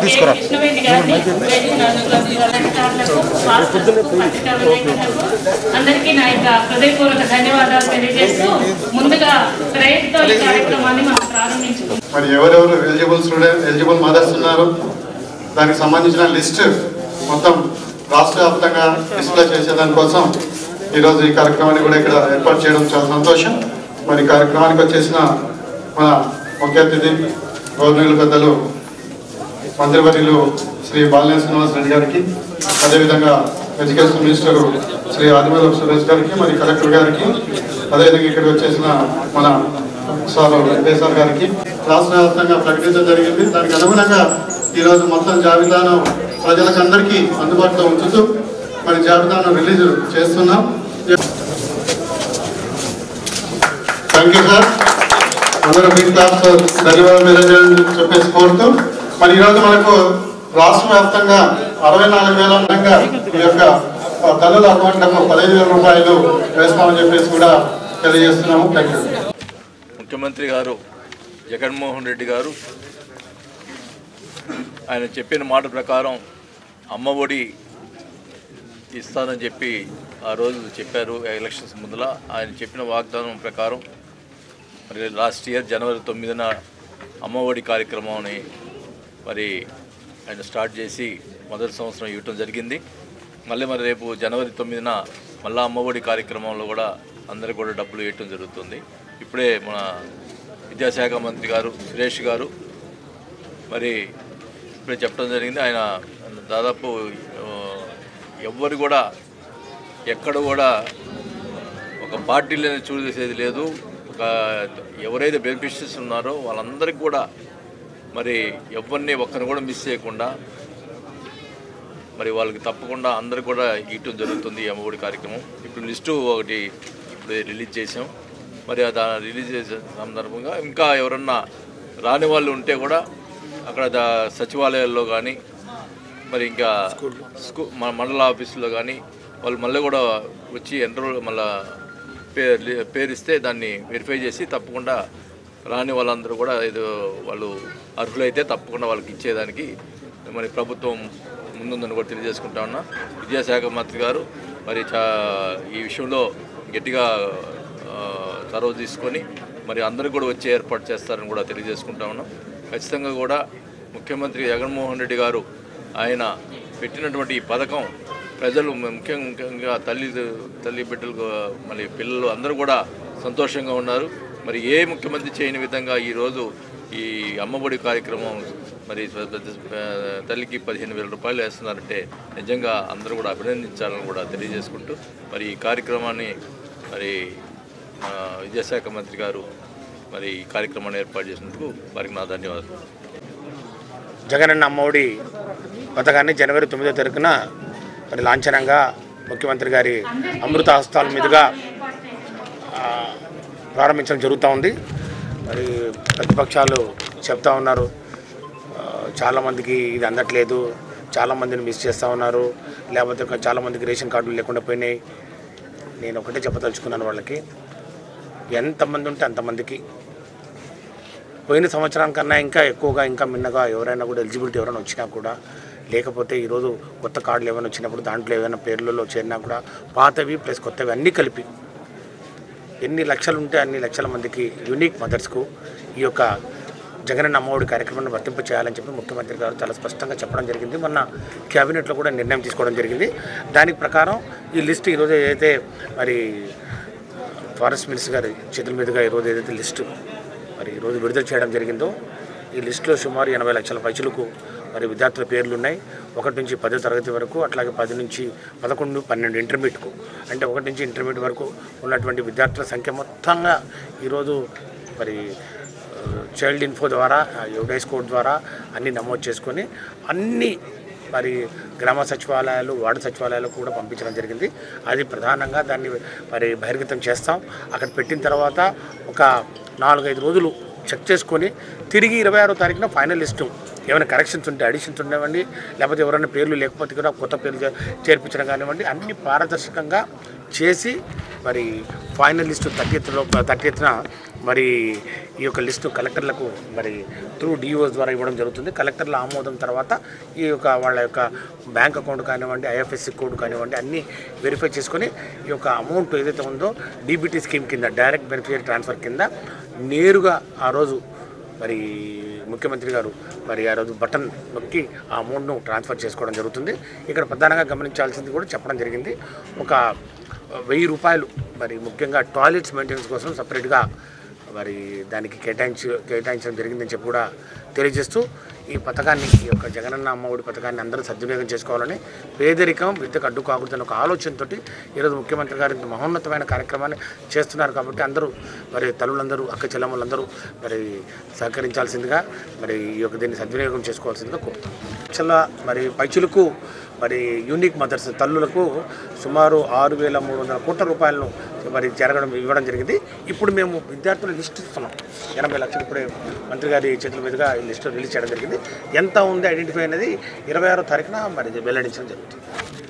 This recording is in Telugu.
తీసుకురా కృష్ణవేణి గారిని వేదిక అధికారులకు, పాస్టర్లకు, పత్రికా విలేకరులకు అందరికీ నా యొక్క హృదయపూర్వక ధన్యవాదాలు తెలియజేస్తూ ముందుగా ప్రయత్నం ఈ కార్యక్రమాన్ని మనం ప్రారంభించుకుంటాం మరి ఎవరెవరు ఎలిజిబుల్ స్టూడెంట్ ఎలిజిబుల్ మదర్స్ ఉన్నారు దానికి సంబంధించిన లిస్ట్ మొత్తం రాష్ట్ర వ్యాప్తంగా డిస్ప్లే చేసేదానికోసం ఈరోజు ఈ కార్యక్రమాన్ని కూడా ఇక్కడ ఏర్పాటు చేయడం చాలా సంతోషం మరి ఈ కార్యక్రమానికి వచ్చేసిన మన ముఖ్య అతిథి గవర్నర్ పెద్దలు మంత్రివర్యులు శ్రీ బాలినేని శ్రీనివాస్ రెడ్డి గారికి అదేవిధంగా ఎడ్యుకేషన్ మినిస్టర్ శ్రీ ఆదిమూల సురేష్ గారికి మరి కలెక్టర్ గారికి అదేవిధంగా ఇక్కడికి వచ్చేసిన మన సార్ వెంకటేశ్వర గారికి రాష్ట్ర వ్యాప్తంగా ప్రకటించడం జరిగింది దానికి అనుగుణంగా ఈరోజు మొత్తం జాబితాను ప్రజలకు అందరికీ అందుబాటులో ఉంచుతూ మరి జాబితాను రిలీజ్ చేస్తున్నాం థ్యాంక్ యూ సార్ అందరూ మీ క్లాస్ ధన్యవాదాలు తెలియజేయాలని చెప్పేసి కోరుతూ మరి ఈరోజు మనకు రాష్ట్ర వ్యాప్తంగా అరవై నాలుగు వేల విధంగా ఈ యొక్క ఆ, తల్లుల అకౌంట్లకు పదహైదు వేల రూపాయలు వేస్తామని చెప్పేసి కూడా తెలియజేస్తున్నాము థ్యాంక్ యూ ముఖ్యమంత్రి గారు జగన్మోహన్ రెడ్డి గారు ఆయన చెప్పిన మాట ప్రకారం అమ్మ ఒడి ఇస్తానని చెప్పి ఆ రోజు చెప్పారు ఎలక్షన్స్ ముందల ఆయన చెప్పిన వాగ్దానం ప్రకారం మరి లాస్ట్ ఇయర్ జనవరి తొమ్మిదిన అమ్మ ఒడి కార్యక్రమాన్ని మరి ఆయన స్టార్ట్ చేసి మొదటి సంవత్సరం ఇవ్వటం జరిగింది మళ్ళీ మరి రేపు జనవరి తొమ్మిదిన మళ్ళీ అమ్మఒడి కార్యక్రమంలో కూడా అందరికి కూడా డబ్బులు ఇవ్వటం జరుగుతుంది ఇప్పుడే మన విద్యాశాఖ మంత్రి గారు సురేష్ గారు మరి ఇప్పుడే చెప్పడం జరిగింది ఆయన దాదాపు ఆ, ఎవ్వరు కూడా ఎక్కడ కూడా ఒక పార్టీలని చూసేది లేదు ఒక ఎవరైతే బెనిఫిషరీస్ ఉన్నారో వాళ్ళందరికీ కూడా మరి ఎవరిని ఒక్కరిని కూడా మిస్ చేయకుండా మరి వాళ్ళకి తప్పకుండా అందరికి కూడా ఇవ్వటం జరుగుతుంది ఈ అమ్మఒడి కార్యక్రమం ఇప్పుడు లిస్టు ఒకటి ఇప్పుడు రిలీజ్ చేసాం మరి అది రిలీజ్ చేసే సందర్భంగా ఇంకా ఎవరన్నా రాని వాళ్ళు ఉంటే కూడా అక్కడ ద- సచివాలయాల్లో కానీ మరి ఇంకా స్కూ మన మండల ఆఫీసులో కానీ వాళ్ళు మళ్ళీ కూడా వచ్చి ఎన్రోల్ మళ్ళా పేరు పేరిస్తే దాన్ని వెరిఫై చేసి తప్పకుండా రాని వాళ్ళందరూ కూడా ఏదో వాళ్ళు అర్హులైతే తప్పకుండా వాళ్ళకి ఇచ్చేదానికి మరి ప్రభుత్వం ముందుందని కూడా తెలియజేసుకుంటా ఉన్నా విద్యాశాఖ మంత్రి గారు మరి చా ఈ విషయంలో గట్టిగా ఆ, చొరవ తీసుకొని మరి అందరికి కూడా వచ్చే ఏర్పాటు చేస్తారని కూడా తెలియజేసుకుంటా ఉన్నాం ఖచ్చితంగా కూడా ముఖ్యమంత్రి జగన్మోహన్ రెడ్డి గారు ఆయన పెట్టినటువంటి ఈ పథకం ప్రజలు ముఖ్యంగా ముఖ్యంగా తల్లి తల్లి బిడ్డలు మరి పిల్లలు అందరూ కూడా సంతోషంగా ఉన్నారు మరి ఏ ముఖ్యమంత్రి చేయని విధంగా ఈరోజు ఈ అమ్మఒడి కార్యక్రమం మరి తల్లికి పదిహేను వేల రూపాయలు వేస్తున్నారంటే నిజంగా అందరూ కూడా అభినందించాలని కూడా తెలియజేసుకుంటూ మరి ఈ కార్యక్రమాన్ని మరి ఆ, విద్యాశాఖ మంత్రి గారు మరి ఈ కార్యక్రమాన్ని ఏర్పాటు చేసినందుకు వారికి నా ధన్యవాదాలు జగనన్న అమ్మఒడి పథకాన్ని జనవరి తొమ్మిదో తారీఖున మరి లాంఛనంగా ముఖ్యమంత్రి గారి అమృత హస్తాల మీదుగా ఆ, ప్రారంభించడం జరుగుతూ ఉంది మరి ప్రతిపక్షాలు చెప్తా ఉన్నారు ఆ, చాలామందికి ఇది అందట్లేదు చాలామందిని మిస్ చేస్తూ ఉన్నారు లేకపోతే ఒక చాలామందికి రేషన్ కార్డులు లేకుండా పోయినాయి నేను ఒకటే చెప్పదలుచుకున్నాను వాళ్ళకి ఎంతమంది ఉంటే అంతమందికి పోయిన సంవత్సరం కన్నా ఇంకా ఎక్కువగా ఇంకా మిన్నగా ఎవరైనా కూడా ఎలిజిబిలిటీ ఎవరైనా వచ్చినా కూడా లేకపోతే ఈరోజు కొత్త కార్డులు ఏమైనా వచ్చినప్పుడు దాంట్లో ఏమైనా పేర్లలో చేరినా కూడా పాతవి ప్లస్ కొత్తవి అన్నీ కలిపి ఎన్ని లక్షలు ఉంటే అన్ని లక్షల మందికి యూనిక్ మదర్స్కు ఈ యొక్క జగనన్న అమ్మఒడి కార్యక్రమాన్ని వర్తింప చేయాలని చెప్పి ముఖ్యమంత్రి గారు చాలా స్పష్టంగా చెప్పడం జరిగింది మొన్న క్యాబినెట్లో కూడా నిర్ణయం తీసుకోవడం జరిగింది దానికి ప్రకారం ఈ లిస్ట్ ఈరోజు ఏదైతే మరి ఫారెస్ట్ మినిస్టర్ గారి చేతుల మీదుగా ఈరోజు ఏదైతే లిస్టు మరి ఈరోజు విడుదల చేయడం జరిగిందో ఈ లిస్టులో సుమారు ఎనభై లక్షల పైచులకు మరి విద్యార్థుల పేర్లు ఉన్నాయి ఒకటి నుంచి పదో తరగతి వరకు అట్లాగే పది నుంచి పదకొండు పన్నెండు ఇంటర్మీడియట్కు అంటే ఒకటి నుంచి ఇంటర్మీడియట్ వరకు ఉన్నటువంటి విద్యార్థుల సంఖ్య మొత్తంగా ఈరోజు మరి చైల్డ్ ఇన్ఫో ద్వారా యుడైస్ కోడ్ ద్వారా అన్ని నమోదు చేసుకొని అన్ని మరి గ్రామ సచివాలయాలు వార్డు సచివాలయాలు కూడా పంపించడం జరిగింది అది ప్రధానంగా దాన్ని మరి బహిర్గతం చేస్తాం అక్కడ పెట్టిన తర్వాత ఒక నాలుగైదు రోజులు చెక్ చేసుకొని తిరిగి ఇరవై ఆరో తారీఖున ఫైనల్ లిస్టు ఏమైనా కరెక్షన్స్ ఉంటే అడిషన్స్ ఉండేవండి లేకపోతే ఎవరైనా పేర్లు లేకపోతే కూడా కొత్త పేర్లు చే- చేర్పించడం కానివ్వండి అన్ని పారదర్శకంగా చేసి మరి ఫైనల్ లిస్టు థర్టీత్లో థర్టీత్న మరి ఈ యొక్క లిస్టు కలెక్టర్లకు మరి త్రూ డిఓస్ ద్వారా ఇవ్వడం జరుగుతుంది కలెక్టర్ల ఆమోదం తర్వాత ఈ యొక్క వాళ్ళ యొక్క బ్యాంక్ అకౌంట్ కానివ్వండి ఐఎఫ్ఎస్సి కోడ్ కానివ్వండి అన్నీ వెరిఫై చేసుకొని ఈ యొక్క అమౌంట్ ఏదైతే ఉందో డీబీటీ స్కీమ్ కింద డైరెక్ట్ బెనిఫిషియరీ ట్రాన్స్ఫర్ కింద నేరుగా ఆ రోజు మరి ముఖ్యమంత్రి గారు మరి ఆ రోజు బటన్ నొక్కి ఆ అమౌంట్ను ట్రాన్స్ఫర్ చేసుకోవడం జరుగుతుంది ఇక్కడ ప్రధానంగా గమనించాల్సింది కూడా చెప్పడం జరిగింది ఒక వెయ్యి రూపాయలు మరి ముఖ్యంగా టాయిలెట్స్ మెయింటెనెన్స్ కోసం సపరేట్గా మరి దానికి కేటాయించి కేటాయించడం జరిగిందని చెప్పి కూడా తెలియజేస్తూ ఈ పథకాన్ని ఈ యొక్క జగనన్న అమ్మఒడి పథకాన్ని అందరూ సద్వినియోగం చేసుకోవాలని పేదరికం విద్యకు అడ్డు కాకూడదని ఒక ఆలోచనతోటి ఈరోజు ముఖ్యమంత్రి గారు ఇంత మహోన్నతమైన కార్యక్రమాన్ని చేస్తున్నారు కాబట్టి అందరూ మరి తల్లులందరూ అక్క చెల్లెమ్మలందరూ మరి సహకరించాల్సిందిగా మరి ఈ యొక్క దీన్ని సద్వినియోగం చేసుకోవాల్సిందిగా కోరుతున్నాను చాలా మరి పైచులకు మరి యూనిక్ మదర్స్ తల్లులకు సుమారు ఆరు వేల మూడు వందల కోట్ల రూపాయలను మరి జరగడం ఇవ్వడం జరిగింది ఇప్పుడు మేము విద్యార్థుల లిస్ట్ ఇస్తున్నాం ఎనభై లక్షలు ఇప్పుడే మంత్రి గారి చేతుల మీదుగా ఈ లిస్టు రిలీజ్ చేయడం జరిగింది ఎంత ఉంది ఐడెంటిఫై అనేది ఇరవై ఆరో తారీఖున మరి వెల్లడించడం జరుగుతుంది